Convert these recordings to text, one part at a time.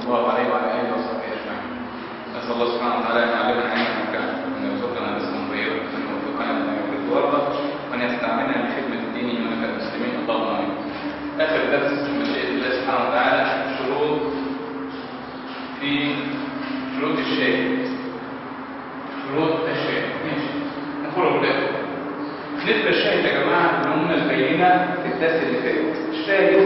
الله عليه وعلى اله وصحبه اجمعين نسال الله سبحانه وتعالى ان يعلمنا علما مكانا وان يرزقنا رزقا طيبا وان يوفقنا لما يحب ويرضى وان يستعملنا لخدمه دينه ونفع المسلمين اللهم امين اخر درس من مشيئه الله سبحانه وتعالى شروط في شروط الشيء شروط الشيء ماشي نقوله بالاخر بالنسبه للشاهد يا جماعه اللي هم البينه في الدرس اللي فات الشاهد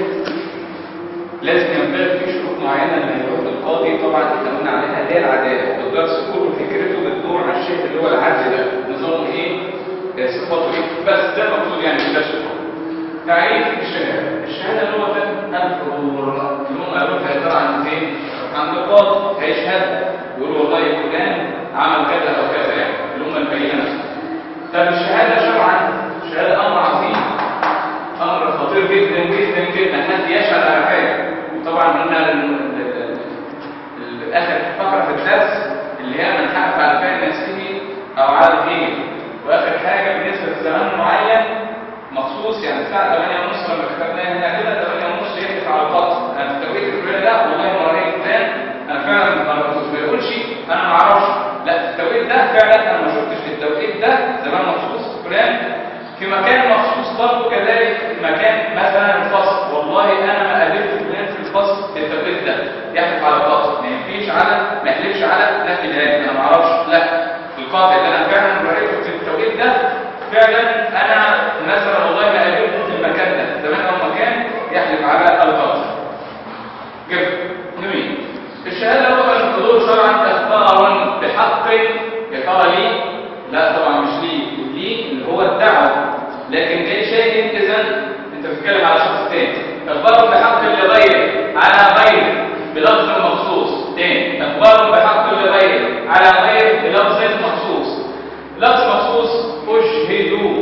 لازم ينبغي في شروط معينه لما يروح القاضي طبعا احنا قلنا عليها اللي هي العداله والدرس كله فكرته بتدور على الشيء اللي هو العدل ده نظامه ايه؟ آه، صفاته ايه؟ بس ده المقصود يعني مش ده الشروط تعريف الشهاده الشهاده اللي هو ده الحضور اللي هم قالوا لها عباره عن فين؟ عند القاضي هيشهد يقول والله فلان عمل كذا او كذا يعني اللي هم البينه نفسها طب الشهاده شرعا الشهاده امر عظيم امر خطير جدا جدا جدا حد يشهد على حاجه وطبعا قلنا ال- ال- ال- اخر فقره في الدرس اللي هي من حلف على فعل نفسه او على الغير واخر حاجه بالنسبه لزمان معين مخصوص يعني الساعه 8 ونص لما كتبناها هنا كده 8 ونص يكتب على الخط انا في التوقيت الفلاني لا والله ما رايت فلان انا فعلا ما رأيتوش. ما يقولش انا ما اعرفش لا في التوقيت ده فعلا انا ما شفتش في التوقيت ده زمان مخصوص فلان في مكان مخصوص برضه كذلك مكان مثلا الفصل والله انا ما قابلت فلان في الفصل في التوقيت ده يحلف على الفصل ما يحكيش على ما يحلفش على نفي العلم انا ما اعرفش لا القاطع اللي انا فعلا رايته في التوقيت ده فعلا انا مثلا والله ما قابلته في المكان ده زمان او مكان يحلف على الفصل جميل جميل الشهاده هو الحضور شرعا اخبارا بحق يا ترى ليه لا طبعا مش ليه ليه اللي هو الدعوه لكن جاي شاهد اذا انت بتتكلم على شخص تاني اخبار بحق لغيره على غيره بلفظ مخصوص تاني اخبار بحق لغيره على غيره بلفظ مخصوص لفظ مخصوص اشهدوا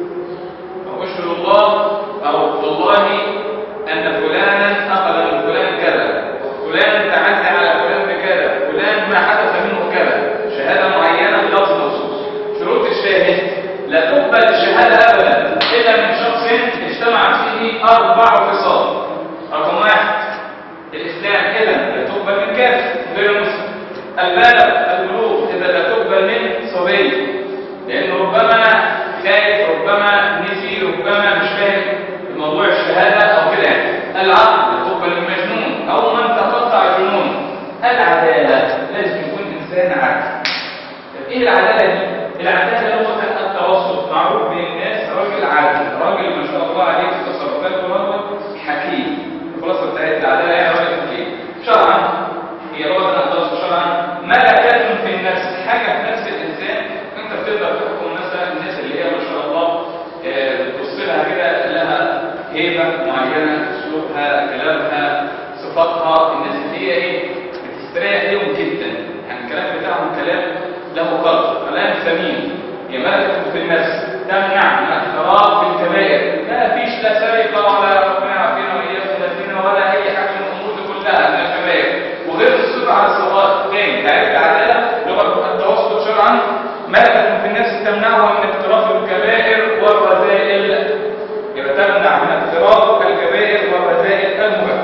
أو اشهد الله او والله ان فلانا اخذ من فلان كذا فلان تعدى على فلان بكذا فلان ما حدث منه كذا شهاده معينه بلفظ مخصوص شروط الشاهد لا تقبل الشهاده ابدا الا من شخص اجتمعت فيه اربع خصال رقم واحد الاسلام اذا لا تقبل من كافر غير مسلم البالغ البلوغ اذا لا تقبل من صبي لانه ربما خايف ربما نسي ربما مش فاهم موضوع الشهاده او كده يعني العقل لا تقبل من مجنون او من تقطع جنون العداله لازم يكون انسان عادل طب ايه العداله دي العداله هو التوسط معروف بين الناس راجل عادل راجل ما شاء الله عليه في تصرفاته رجل حكيم الخلاصه بتاعت العداله يعني راجل حكيم شرعا هي لغه التوسط شرعا ملكه في النفس حاجه في نفس الانسان انت بتقدر تحكم مثلا الناس اللي هي ما شاء الله آه، بتبص لها كده لها هيبه معينه اسلوبها كلامها صفاتها الناس اللي هي ايه بتستريح ليهم جدا يعني الكلام بتاعهم كلام له قدر كلام ثمين هي ملكة في النفس تمنع من الاعتراف بالكبائر ما فيش لا سرقة ولا ربنا يعافينا واياكم لا زنا ولا اي حاجة من الامور دي كلها من الكبائر وغير الصبر على الصغار تاني تعرف العدالة لغة التوسط شرعا ملكة في النفس تمنعها من اقتراف الكبائر والرذائل يبقى تمنع من اقتراف الكبائر والرذائل المباحة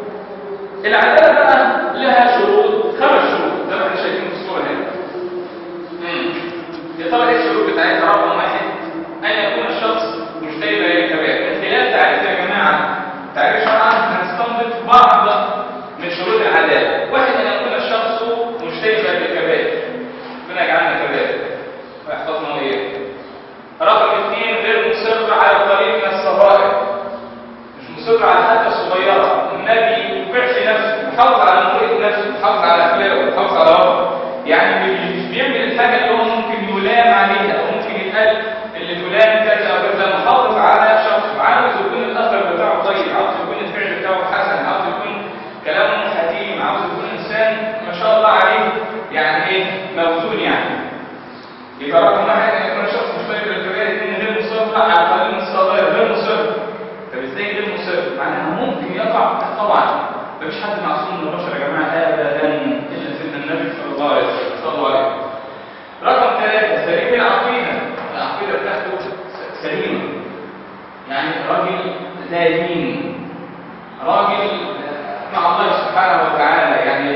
العدالة بقى لها شروط خمس شروط زي ما احنا شايفين في الصورة هنا مم. يا ترى ايه الشروط بتاعتها رقم واحد ان يكون الشخص مجتنبا للكبائر من خلال تعريف يا جماعه تعريف شرعا هنستنبط بعض من شروط العداله واحد ان يكون الشخص مجتنبا للكبائر ربنا يجعلنا كبائر ويحفظنا واياه رقم اثنين غير مصر على القليل من الصغائر مش مصر على حاجه صغيره النبي يبعش نفسه يحافظ على مريض نفسه يحافظ على اخلاقه يحافظ على ربه يعني مش بيعمل الحاجه اللي هو ممكن يلام عليها او ممكن يتقال اللي فلان كذا او كذا محافظ على شخصه عاوز يكون الاثر بتاعه طيب عاوز يكون الفعل بتاعه حسن عاوز يكون كلامه حكيم عاوز يكون انسان ما شاء الله عليه يعني ايه موزون يعني يبقى رقم واحد ان يكون الشخص مشترك بالكبائر اثنين غير مصر على القليل من الصغائر غير مصر طب ازاي غير مصر؟ معناها ممكن يقع طبعا مفيش حد معصوم من البشر يا جماعه ابدا الا سيدنا النبي صلى الله عليه وسلم صلى الله عليه وسلم رقم ثلاثة سليم العقيدة العقيدة بتاعته س- سليمة يعني راجل لا دين راجل مع الله سبحانه وتعالى يعني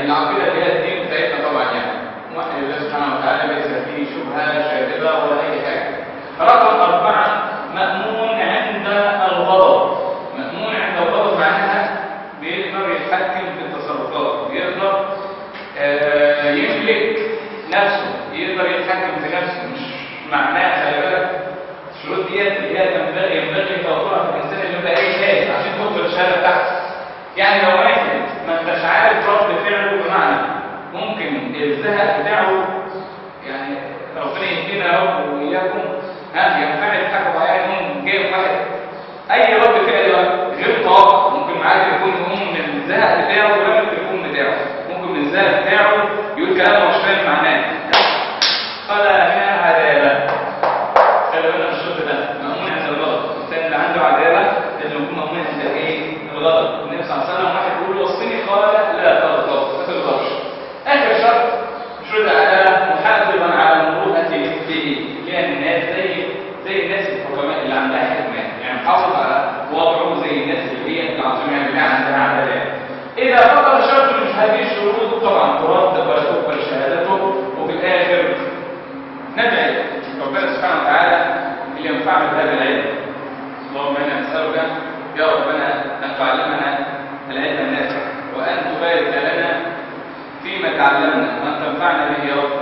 الشهاده بتاعته يعني لو واحد ما انتش عارف رد فعله بمعنى ممكن الزهق بتاعه يعني ربنا يهدينا يا رب واياكم ها ينفعل حاجه معينه ممكن جايب واحد اي رد فعل غير متوقع ممكن معاه تليفون يقوم من الزهق بتاعه ورمي التليفون بتاعه ممكن من الزهق بتاعه يقول كلام مش فاهم معناه فلا هنا عداله خلي بالك من الشرط ده مأمون عند الغلط الانسان اللي عنده عداله لازم يكون مأمون عند ايه الغلط النبي صلى الله عليه وسلم واحد بيقول له وصيني قال لا تغضب ما تغضبش اخر شرط شرط العداله محافظا على مروءه مثله كان الناس زي زي الناس الحكماء اللي عندها حكمه يعني محافظ على وضعه زي الناس اللي هي العظيمه اللي عندها عداله اذا فقد شرط من هذه الشروط طبعا ترد ولا تقبل شهادته وفي الاخر ندعي ربنا سبحانه وتعالى اللي ينفعنا بهذا العلم اللهم انا نسالك يا ربنا ان تعلمنا العلم النافع وان تبارك لنا فيما تعلمنا وان تنفعنا به يا رب